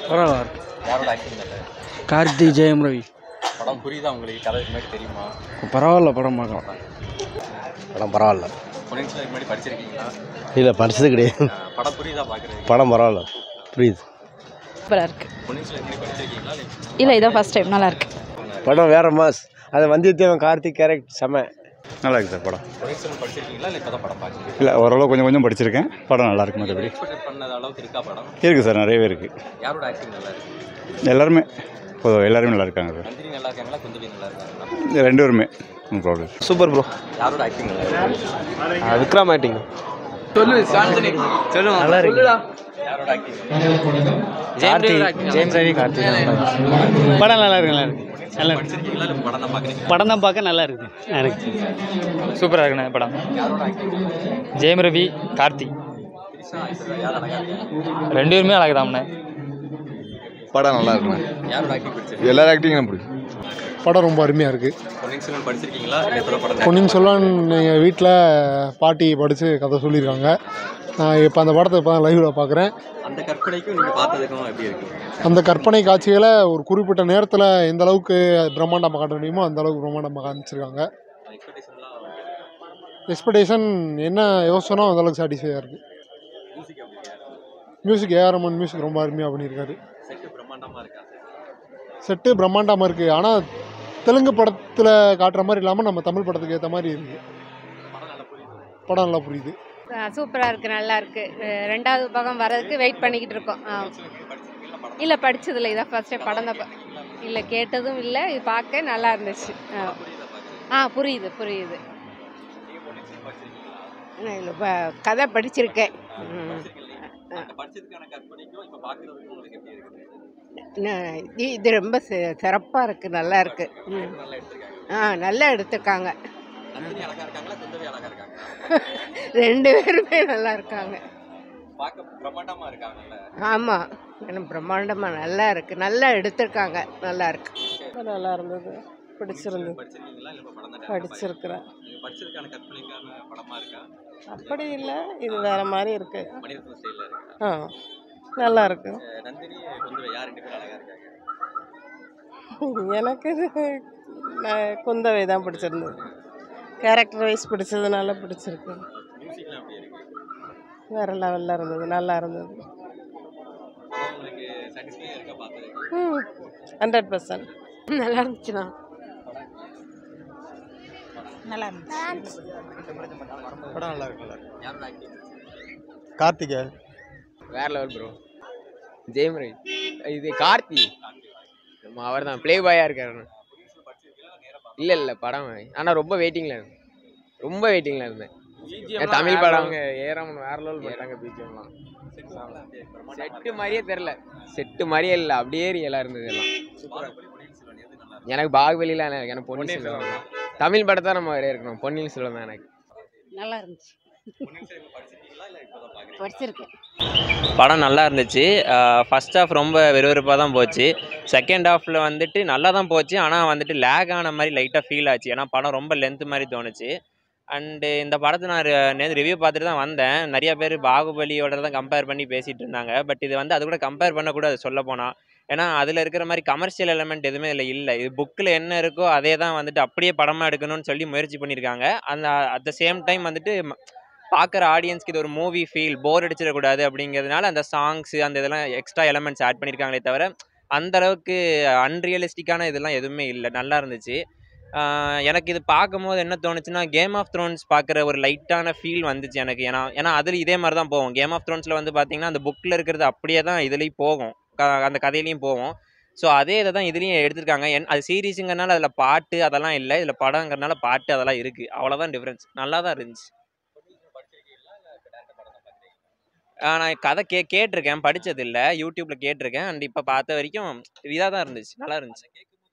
பரவாயில்ல யாரோட ஆக்டிங் நல்ல கார்த்தி ஜெயம் ரவி படம் புரியுதா உங்களுக்கு கதை இதுக்கு முன்னாடி தெரியுமா பரவாயில்ல படம் பார்க்கலாம் படம் பரவாயில்ல பொன்னியின் செல்வன் முன்னாடி படிச்சிருக்கீங்களா இல்லை படிச்சது கிடையாது அஹ் படம் புரியுதா பார்க்குறது படம் பரவாயில்ல புரியுது சூப்பராக இருக்கு பொன்னியின் செல்வன் முன்னாடி படிச்சிருக்கீங்களா இல்லை இல்லை இதான் ஃபர்ஸ்ட் டைம் நல்லா இருக்கு படம் வேற மாஸ் அது வந்தியத்தேவன் கார்த்திக் கேரக்ட் செம நல்லா இருக்குது சார் படம் பொன்னியின் செல்வன் படிச்சிருக்கீங்களா இல்லை இப்போ தான் படம் பார்க்குறீங்க இல்லை ஓரளவு கொஞ்சம் கொஞ்சம் படிச்சிருக்கேன் படம் நல்லா இருக்கு மற்றபடி எக்ஸ்பெக்ட் பண்ண அளவுக்கு இருக்கா படம் இருக்குது சார் நிறையவே இருக்குது யாரோட ஆக்டிங் நல்லா இருக்கு எல்லாருமே இப்போ எல்லாருமே நல்லா இருக்காங்க சார் நந்தினி நல்லா இருக்காங்களா குந்தவி நல்லா இருக்காங்களா இந்த ரெண்டு பேருமே ஒன்றும் ப்ராப்ளம் சூப்பர் ப்ரோ யாரோட ஆக்டிங் நல்லா இருக்கு விக்ரம் ஆக்டிங் நல்லா இருக்கு யாரோட ஆக்டிங் கார்த்தி ஜெயம் ரவி கார்த்தி படம் நல்லா இருக்கு நல்லா இருக்கு நல்லா இருக்கு படிச்சிருக்கீங்களா இல்லை படம் தான் பார்க்குறீங்க படம் தான் பார்க்க நல்லா இருக்கு எனக்கு சூப்பராக இருக்குண்ணே படம் யாரோட ஆக்டிங் ஜெயம் ரவி கார்த்தி திரிஷா ஐஸ்வர்யா யார் அழகா இருக்காங்க ரெண்டு பேருமே அழகுதாம்ண்ணே படம் நல்லா இருக்குண்ணே யாரோட ஆக்டிங் படிச்சிருக்கீங்க எல்லா ஆக்டிங்கும் பிடிக்கும் படம் ரொம்ப அருமையாக இருக்குது பொன்னியின் செல்வன் படிச்சிருக்கீங்களா இல்லை இப்போ தான் படம் பொன்னியின் செல்வன் எங்கள் வீட்டில் பாட்டி படித்து கதை சொல்லியிருக்காங்க நான் இப்போ அந்த படத்தை இப்போ தான் லைவில் பார்க்குறேன் அந்த கற்பனைக்கும் நீங்கள் பார்த்ததுக்கும் எப்படி இருக்கு அந்த கற்பனை காட்சிகளை ஒரு குறிப்பிட்ட நேரத்தில் எந்த அளவுக்கு பிரம்மாண்டமாக காட்ட முடியுமோ அந்த அளவுக்கு பிரம்மாண்டமாக காமிச்சிருக்காங்க எக்ஸ்பெக்டேஷன்லாம் எக்ஸ்பெக்டேஷன் என்ன யோசனோ அந்த அளவுக்கு சாட்டிஸ்ஃபையாக இருக்குது மியூசிக் எப்படி மியூசிக் ஏஆர் ரமன் மியூசிக் ரொம்ப அருமையாக பண்ணியிருக்காரு செட்டு பிரம்மாண்டமாக இருக்கா செட்டு பிரம்மாண்டமாக இருக்குது ஆனால் தெலுங்கு படத்தில் காட்டுற மாதிரி இல்லாமல் நம்ம தமிழ் படத்துக்கு ஏற்ற மாதிரி இருக்குது படம் நல்லா புரியுது சூப்பராக இருக்குது நல்லா இருக்குது ரெண்டாவது பாகம் வர்றதுக்கு வெயிட் பண்ணிக்கிட்டு இருக்கோம் ஆ இல்லை படிச்சதில்ல இதான் ஃபர்ஸ்ட் டைம் படம் தான் பா- இல்லை கேட்டதும் இல்லை இது பார்க்க நல்லா இருந்துச்சு ஆ ஆ புரியுது புரியுது இல்லை கதை படிச்சிருக்கேன் அந்த படிச்சதுக்கான கற்பனைக்கும் இப்போ பார்க்குறதுக்கும் உங்களுக்கு எப்படி இருக்குது நான் இது- இது ரொம்ப சிறப்பாக இருக்குது நல்லா இருக்குது ம். நல்லா எடுத்திருக்காங்க ஆ நல்லா எடுத்திருக்காங்க நந்தினி அழகா இருக்காங்களா குந்தவி அழகா இருக்காங்க ரெண்டு பேருமே நல்லா இருக்காங்க பார்க்க பிரம்மாண்டமா இருக்காங்கல்ல ஆமாம் எனக்கு பிரம்மாண்டமாக நல்லா இருக்குது நல்லா எடுத்திருக்காங்க நல்லா இருக்கு நல்லா இருந்தது பிடிச்சிருந்தது படிச்சிருக்கீங்களா இல்லை இப்போ படம் தான் படிச்சிருக்கிறேன் நீங்க படிச்சதுக்கான கற்பனைக்கான படமா இருக்கா அப்படி இல்லை இது வேற மாதிரி இருக்கு மணிரத்னம் ஸ்டைலில் இருக்கா ஆ நல்லா இருக்கு அஹ் நந்தினி குந்தவை யார் ரெண்டு பேரும் அழகா இருக்காங்க எனக்கு இது நான் குந்தவை தான் பிடிச்சிருந்தது கேரக்டர் வைஸ் பிடிச்சதுனால பிடிச்சிருக்கு மியூசிக்லாம் எப்படி இருக்கு வேற லெவலில் இருந்தது நல்லா இருந்தது படம் உங்களுக்கு சாட்டிஸ்ஃபையாக இருக்கா பார்த்ததுக்கு ம் ஹண்ட்ரட் பர்சன்ட் நல்லா இருந்துச்சுண்ணா நல்லா இருந்துச்சு படம் நல்லா இருக்குல்ல யாரோட ஆக்டிங் கார்த்திகே வேற லெவல் ப்ரோ ஜெயம் ரவி இது கார்த்தி நம்ம அவர் தான் ப்ளே பாயாக இருக்காரு இல்லை இல்லை படம் ஆனால் ரொம்ப வெயிட்டிங்கில் இருந்தேன் ரொம்ப வெயிட்டிங்கில் இருந்தேன் ஏன் தமிழ் படம் அவங்க ஏறாமன் வேற லெவல் பண்ணிட்டாங்க பிஜிஎம்லாம் செட்டு மாதிரியே தெரில செட்டு மாதிரியே இல்லை அப்படியே ரியலாக இருந்தது எல்லாம் எனக்கு பாகுபலிலாம் இல்லை, எனக்கு பொன்னியின் செல்வன் தான். தமிழ் படத்தை நம்ம வேற இருக்கணும் பொன்னியின் செல்வன் தான் எனக்கு நல்லா இருந்துச்சு படிச்சிருக்கேன் படம் நல்லா இருந்துச்சு ஃபர்ஸ்ட் ஹாஃப் ரொம்ப வெறுவெறுப்பாக தான் போச்சு செகண்ட் ஹாஃபில் வந்துட்டு நல்லா தான் போச்சு ஆனால் வந்துட்டு லேக் ஆன மாதிரி லைட்டாக ஃபீல் ஆச்சு ஏன்னா படம் ரொம்ப லென்த் மாதிரி தோணுச்சு அண்டு இந்த படத்தை நான் நேற்று ரிவ்யூ பார்த்துட்டு தான் வந்தேன் நிறைய பேர் பாகுபலியோட தான் கம்பேர் பண்ணி பேசிகிட்டு இருந்தாங்க பட் இது வந்து அது கூட கம்பேர் பண்ணக்கூடாது சொல்ல போனால் ஏன்னா அதில் இருக்கிற மாதிரி கமர்ஷியல் எலமெண்ட் எதுவுமே இதில் இல்லை இது புக்கில் என்ன இருக்கோ அதே தான் வந்துட்டு அப்படியே படமாக எடுக்கணும்னு சொல்லி முயற்சி பண்ணியிருக்காங்க அந்த அட் த சேம் டைம் வந்துட்டு பார்க்குற ஆடியன்ஸ்க்கு இது ஒரு மூவி ஃபீல் போர் அடிச்சிடக்கூடாது அப்படிங்கிறதுனால அந்த சாங்ஸு அந்த இதெல்லாம் எக்ஸ்ட்ரா எலமெண்ட்ஸ் ஆட் பண்ணியிருக்காங்களே தவிர அந்த அளவுக்கு அன்ரியலிஸ்டிக்கான இதெல்லாம் எதுவுமே இல்லை நல்லா இருந்துச்சு ஆஹ் எனக்கு இது பார்க்கும்போது என்ன தோணுச்சுன்னா கேம் ஆஃப் த்ரோன்ஸ் பார்க்குற ஒரு லைட்டான ஃபீல் வந்துச்சு எனக்கு ஏன்னா ஏன்னா அதில் இதே மாதிரி தான் போகும் கேம் ஆஃப் த்ரோன்ஸில் வந்து பார்த்தீங்கன்னா அந்த புக்கில் இருக்கிறது அப்படியே தான் இதுலேயும் போகும் க- அந்த கதையிலையும் போகும் ஸோ அதே இதை தான் இதுலேயும் எடுத்திருக்காங்க என் அது சீரீஸுங்கிறனால அதில் பாட்டு அதெல்லாம் இல்லை இதில் படங்கிறனால பாட்டு அதெல்லாம் இருக்குது அவ்வளோதான் டிஃப்ரென்ஸ் நல்லா தான் இருந்துச்சு ஆ, நான் கதை கே கேட்டிருக்கேன் படிச்சது இல்லை யூடியூப்பில் கேட்டிருக்கேன் அண்ட் இப்போ பார்த்த வரைக்கும் இதாக தான் இருந்துச்சு நல்லா இருந்துச்சு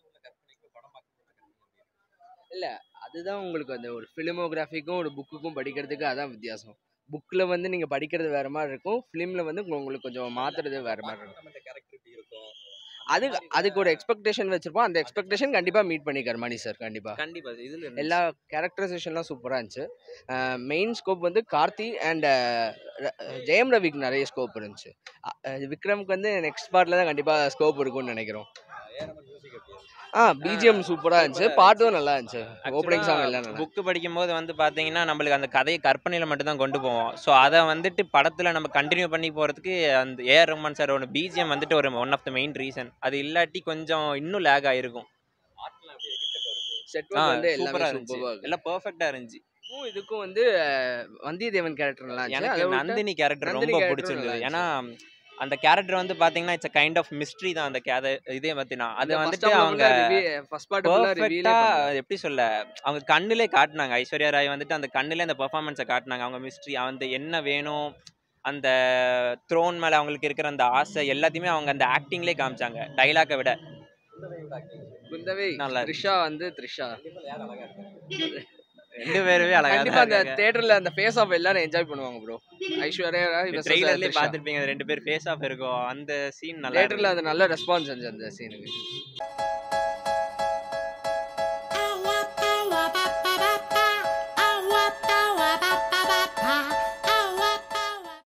இல்லை அதுதான் உங்களுக்கு அந்த ஒரு ஃபிலிமோகிராஃபிக்கும் ஒரு புக்குக்கும் படிக்கிறதுக்கு அதான் வித்தியாசம் புக்கில் வந்து நீங்கள் படிக்கிறது வேறு மாதிரி இருக்கும் ஃபிலிமில் வந்து உங்க- உங்களுக்கு கொஞ்சம் மாற்றுறது வேறு மாதிரி இருக்கும் அந்த கேரக்டர் எப்படி இருக்கும் அது அதுக்கு ஒரு எக்ஸ்பெக்டேஷன் வச்சிருப்போம் அந்த எக்ஸ்பெக்டேஷன் கண்டிப்பாக மீட் பண்ணிக்கார் மணி சார் கண்டிப்பாக கண்டிப்பா இதுல எல்லா கேரக்டரைசேஷன்லாம் சூப்பராக இருந்துச்சு மெயின் ஸ்கோப் வந்து கார்த்தி அண்ட் ஜெயம் ரவிக்கு நிறைய ஸ்கோப் இருந்துச்சு அஹ் விக்ரம்க்கு வந்து நெக்ஸ்ட் பார்ட்டில் தான் கண்டிப்பாக ஸ்கோப் இருக்கும்னு நினைக்கிறோம் ஆ பிஜிஎம் சூப்பராக இருந்துச்சு பாட்டும் நல்லா இருந்துச்சு ஓப்பனிங் சாங் எல்லாம் நல்லா புக்கு படிக்கும்போது வந்து பார்த்தீங்கன்னா நம்மளுக்கு அந்த கதையை கற்பனையில் மட்டும் தான் கொண்டு போவோம் ஸோ அதை வந்துட்டு படத்தில் நம்ம கண்டினியூ பண்ணி போகிறதுக்கு அந்த ஏஆர் ரஹ்மான் சார் ஒன்று பிஜிஎம் வந்துட்டு ஒரு one of the main reason அது இல்லாட்டி கொஞ்சம் இன்னும் லேக் ஆயிருக்கும் செட் ஆ வந்து எல்லாமே சூப்பராக இருந்துச்சு சூப்பராக இருக்கு எல்லாம் பர்ஃபெக்டாக இருந்துச்சு இதுக்கும் இதுக்கும் வந்து அஹ், வந்தியத்தேவன் கேரக்டர் நல்லா இருந்துச்சு அதை எனக்கு விட்டு நந்தினி கேரக்டர் நந்தினி ரொம்ப character பிடிச்சிருந்தது நல்லா ஏன்னா அந்த கேரக்டர் வந்து பாத்தீங்கன்னா இட்ஸ் கைண்ட் ஆஃப் மிஸ்ட்ரி தான் அந்த கேத இதே பத்தினா அது இந்த first வந்துட்டு half ல அவங்க full-ஆ review- first part full-ஆ reveal-ஏ பர்ஃபெக்டா பண்ணல. எப்படி சொல்ல அவங்க கண்ணுலே காட்டினாங்க ஐஸ்வர்யா ராய் வந்துட்டு அந்த கண்ணுல அந்த பெர்ஃபார்மன்ஸை காட்டினாங்க அவங்க மிஸ்ட்ரி அந்த என்ன வேணும் அந்த த்ரோன் மேல அவங்களுக்கு இருக்கிற அந்த ஆசை எல்லாத்தையுமே அவங்க அந்த ஆக்டிங்லேயே காமிச்சாங்க டைலாக்கை விட குந்தவை நல்லா த்ரிஷா வந்து த்ரிஷா ரெண்டு பேருமே அழகா கண்டிப்பா அந்த தியேட்டர்ல அந்த ஃபேஸ் ஆஃப் எல்லாரும் என்ஜாய் பண்ணுவாங்க ப்ரோ ஐஸ்வர்யா ராய் versus ட்ரெய்லர்லயே த்ரிஷா பார்த்துருப்பீங்க ரெண்டு பேர் ஃபேஸ் ஆஃப் இருக்கும் அந்த சீன் நல்லா தியேட்டர்ல அது நல்ல ரெஸ்பான்ஸ் இருந்துச்சு அந்த சீனுக்கு